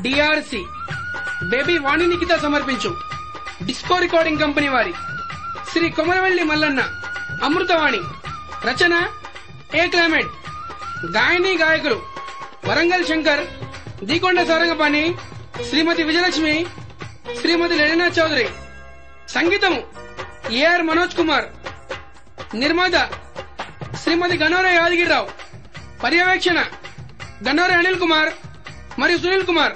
DRC baby వాణి నిఖిత సమర్పించు disco recording company వారి శ్రీ కొమరవెల్లి మల్లన్న అమృతవాణి రచన ఏ క్లైమేట్ గాయని గాయకులు వరంగల్ శంకర్ దీకొండ సారంగపాణి శ్రీమతి విజయలక్ష్మి శ్రీమతి లలినా చౌదరి సంగీతము ఏఆర్ మనోజ్ కుమార్ నిర్మాత శ్రీమతి గన్నోర యాదగిరిరావు పర్యవేక్షణ గన్నోర అనిల్ కుమార్ మరియు సునీల్ కుమార్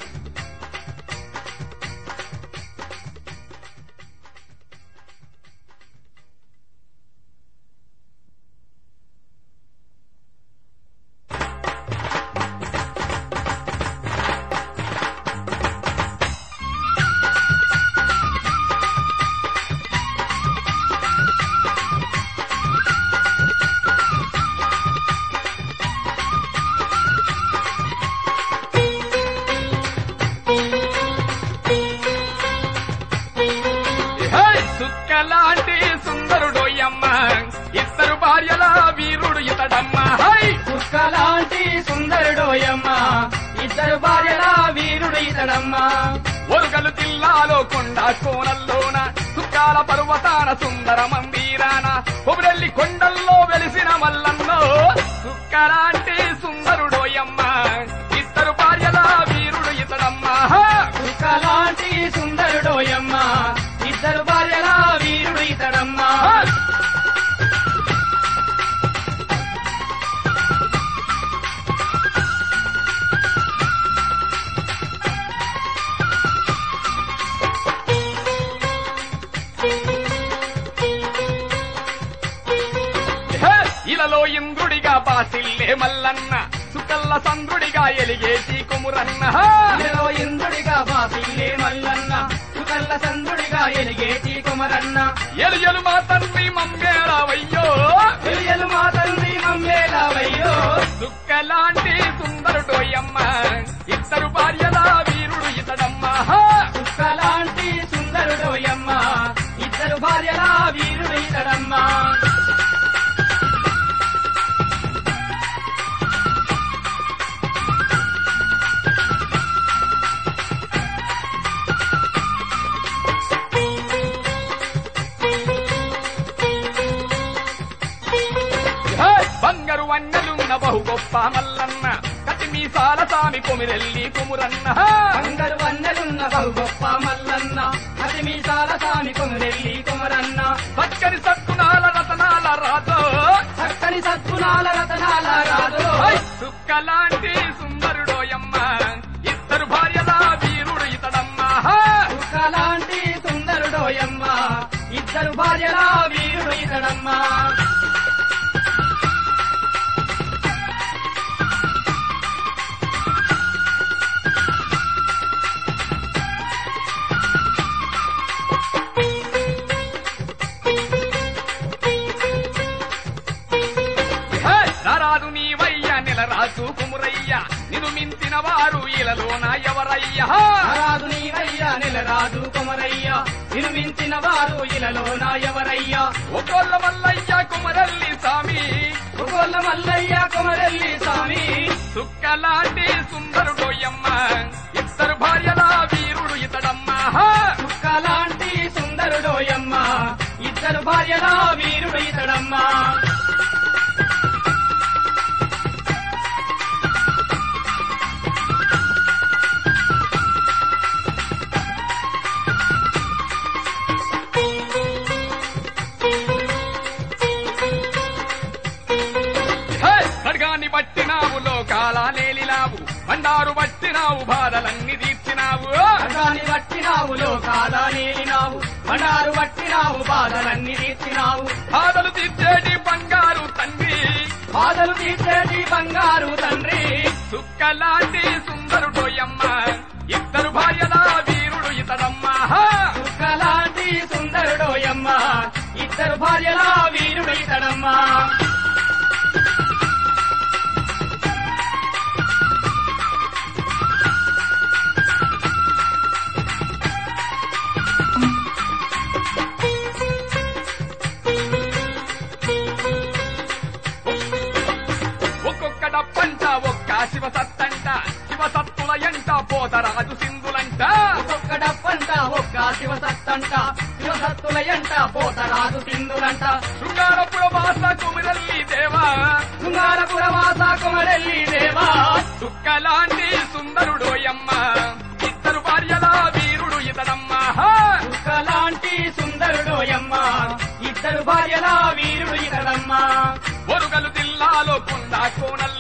హే! సుక్కలాంటి సుందరుడోయమ్మ ఇద్దరు భార్యల వీరుడు ఇతడమ్మ హై! కుక్కలాంటి సుందరుడోయమ్మ ఇద్దరు భార్యల వీరుడు ఇతడమ్మ ఒరుగలు జిల్లాలో కొండ కోనల్లోన సుక్కాల పర్వతాన సుందర మందిరాన కొబరెల్లి కొండల్లో వెలిసిన మల్లన్నో సుక్కలాంటి సుందరుడోయమ్మ ఇద్దరు భార్యల వీరుడు ఇతడమ్మ హా! కుక్కలాంటి సుందరుడోయమ్మ ఇద్దరు భార్యల వీరుడు ఇతడమ్మ హా! హే! ఇలలో ఇంద్రుడిగా బాసిల్లే మల్లన్న సుకల్ల సంద్రుడిగా ఎలిగేసి కుమురన్న హా! ఇలలో ఇంద్రుడిగా బాపిల్లే మల్లన్న సుకల్ల చంద్రుడిగా ఎలిగేటి కుమరన్న ఎలు ఎలు మా తండ్రి మమ్మేరావయ్యో తెలియలు మా తండ్రి మమ్మేలావయ్యో దుక్కలాంటి సుందరుడోయమ్మ ఇద్దరు భార్యల వీరుడు ఇతడమ్మ హా! కుక్కలాంటి సుందరుడోయమ్మ ఇద్దరు భార్యల వీరుడు ఇతడమ్మ హే! బంగారు వన్నెలున్న బహు గొప్ప మల్లన్న కటి మీసాల సామి కొమిరెల్లి కుమురన్న హా! అందరు వన్నెలున్న బహు గొప్ప మల్లన్న అతి మీసాల సామి కొమరెల్లి కొమరన్న చక్కని సత్తునాల రతనాల రాజో చక్కని సద్గుణాల రతనాల రాజు హై! సుక్కలాంటి సుందరుడోయమ్మ ఇద్దరు భార్యల వీరుడు ఇతడమ్మ హా! కుక్కలాంటి సుందరుడోయమ్మ ఇద్దరు భార్యల వీరుడు ఇతడమ్మ హే! రారాదు నీవయ్య నెలరాజు కుమురయ్య నిన్ను మించిన వారు ఇలలోన ఎవరయ్య హా! రాదు నీవయ్యా నెలరాజు కొమరయ్య నిర్మించిన వారు ఇలలో నా ఎవరయ్యా ఒకోళ్ళ మల్లయ్య కుమరల్లి స్వామి ఒకోళ్ళ మల్లయ్య కొమరెల్లి స్వామి సుక్కలాంటి సుందరుడోయమ్మ ఇద్దరు భార్యల వీరుడు ఇతడమ్మ హా! కుక్కలాంటి సుందరుడోయమ్మ ఇద్దరు భార్యల వీరుడు ఇతడమ్మ హే! ఖడ్గాన్ని పట్టినావు లోకాల నేలినావు బండారు పట్టినావు బాధలన్నీ తీర్చినావు అగాని పట్టినావు లోకాల నేలినావు బండారు పట్టినావు బాధలన్నీ తీర్చినావు బాధలు తీర్చేటి బంగారు తండ్రి బాధలు తీర్చేటి బంగారు తండ్రి సుక్కలాంటి సుందరుడోయమ్మ ఇద్దరు భార్యల వీరుడు ఇతడమ్మ హా! కుక్కలాంటి సుందరుడోయమ్మ ఇద్దరు భార్యల వీరుడు ఇతడమ్మ ఒక్కొక్క డప్పంట ఒక్క శివ సత్తంట శివ సత్తుల ఎంట పోతరాజు సింధులంట ఒక్కొక్క డప్పంట ఒక్క శివసత్తంట శివసత్తుల ఎంట పోతరాజు సింధులంట శృంగారపుర వాస కుమిరల్లి దేవా శృంగారపుర వాస కుమరెల్లి దేవా దుఃఖలాంటి సుందరుడు యమ్మ ఇద్దరు భార్యల వీరుడు ఇతడమ్మ లాంటి సుందరుడు యమ్మ ఇద్దరు భార్యల వీరుడు ఇతడమ్మ ఒరుగలు జిల్లాలో కొండ కోనల్